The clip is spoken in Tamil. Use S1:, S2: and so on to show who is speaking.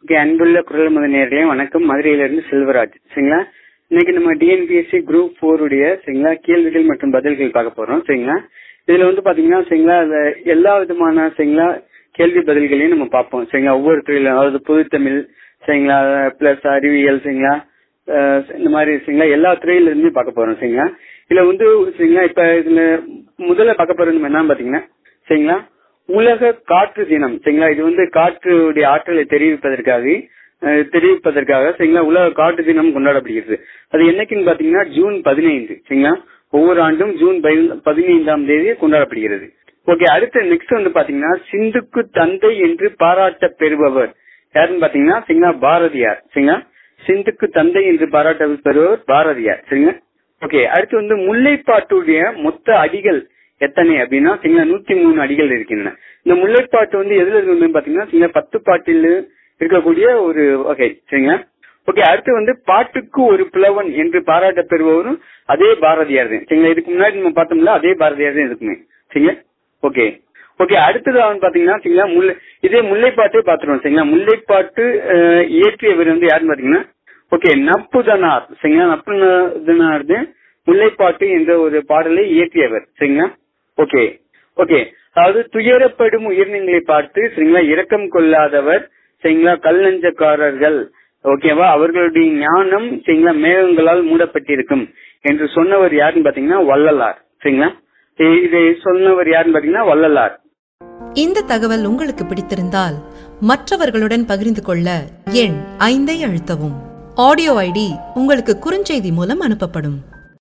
S1: ஓகே அன்புள்ள குரல் முத நேர்களே வணக்கம் மதுரையிலிருந்து செல்வராஜ் சரிங்களா இன்னைக்கு நம்ம டிஎன்பிஎஸ்சி குரூப் ஃபோர் உடைய சரிங்களா கேள்விகள் மற்றும் பதில்கள் பார்க்க போறோம் சரிங்களா இதுல வந்து பாத்தீங்கன்னா சரிங்களா அதுல எல்லா விதமான சரிங்களா கேள்வி பதில்களையும் நம்ம பார்ப்போம் சரிங்களா ஒவ்வொரு துறையிலும் அதாவது பொதுத்தமிழ் சரிங்களா பிளஸ் அறிவியல் சரிங்களா அஹ் இந்த மாதிரி சரிங்களா எல்லா துறையில இருந்து பார்க்க போறோம் சரிங்களா இதுல வந்து சரிங்களா இப்ப இதுல முதல்ல பார்க்க போறது நம்ம என்னன்னு பாத்தீங்கன்னா சரிங்களா உலக காற்று தினம் சரிங்களா இது வந்து காற்றுடைய ஆற்றலை தெரிவிப்பதற்காக அஹ், தெரிவிப்பதற்காக சரிங்களா உலக காற்று தினம் கொண்டாடப்படுகிறது அது என்னைக்குன்னு பாத்தீங்கன்னா ஜூன் பதினைந்து சரிங்களா ஒவ்வொரு ஆண்டும் ஜூன் பதி- பதினைந்தாம் தேதி கொண்டாடப்படுகிறது ஓகே அடுத்து நெக்ஸ்ட் வந்து பாத்தீங்கன்னா சிந்துக்கு தந்தை என்று பாராட்ட பெறுபவர் யாருன்னு பாத்தீங்கன்னா சரிங்களா பாரதியார் சரிங்களா சிந்துக்கு தந்தை என்று பாராட்ட பெறுபவர் பாரதியார் சரிங்களா ஓகே அடுத்து வந்து முல்லைப்பாட்டுடைய மொத்த அடிகள் எத்தனை அப்படின்னா சரிங்களா நூத்தி மூணு அடிகள் இருக்கின்றன இந்த முல்லைப்பாட்டு வந்து எதுல இருக்கு பாத்தீங்கன்னா சரிங்களா பத்து பாட்டில் இருக்கக்கூடிய ஒரு வகை சரிங்களா ஓகே அடுத்து வந்து பாட்டுக்கு ஒரு புலவன் என்று பாராட்ட பெறுபவரும் அதே பாரதியார் தான் சரிங்களா இதுக்கு முன்னாடி நம்ம பார்த்தோம்ல அதே பாரதியார் தான் இருக்குமே சரிங்களா ஓகே ஓகே அடுத்தது அவன் பாத்தீங்கன்னா சரிங்களா முல்லை இதே முல்லைப்பாட்டே பாத்துருவோம் சரிங்களா முல்லைப்பாட்டு அஹ், இயற்றியவர் வந்து யாருன்னு பாத்தீங்கன்னா ஓகே நப்புதனார் சரிங்களா நப்புதனார் தான் முல்லைப்பாட்டு என்ற ஒரு பாடலை இயற்றியவர் சரிங்களா ஓகே ஓகே அதாவது துயரப்படும் உயிரினங்களை பார்த்து சரிங்களா இரக்கம் கொள்ளாதவர் சரிங்களா கல் நெஞ்சக்காரர்கள் ஓகேவா அவர்களுடைய ஞானம் சரிங்களா மேகங்களால் மூடப்பட்டிருக்கும் என்று சொன்னவர் யாருன்னு பாத்தீங்கன்னா வள்ளலார் சரிங்களா இ- இதை சொன்னவர் யாருன்னு பாத்தீங்கன்னா வள்ளலார்
S2: இந்த தகவல் உங்களுக்கு பிடித்திருந்தால் மற்றவர்களுடன் பகிர்ந்து கொள்ள எண் ஐந்தை அழுத்தவும் ஆடியோ ஐடி உங்களுக்கு குறுஞ்செய்தி மூலம் அனுப்பப்படும்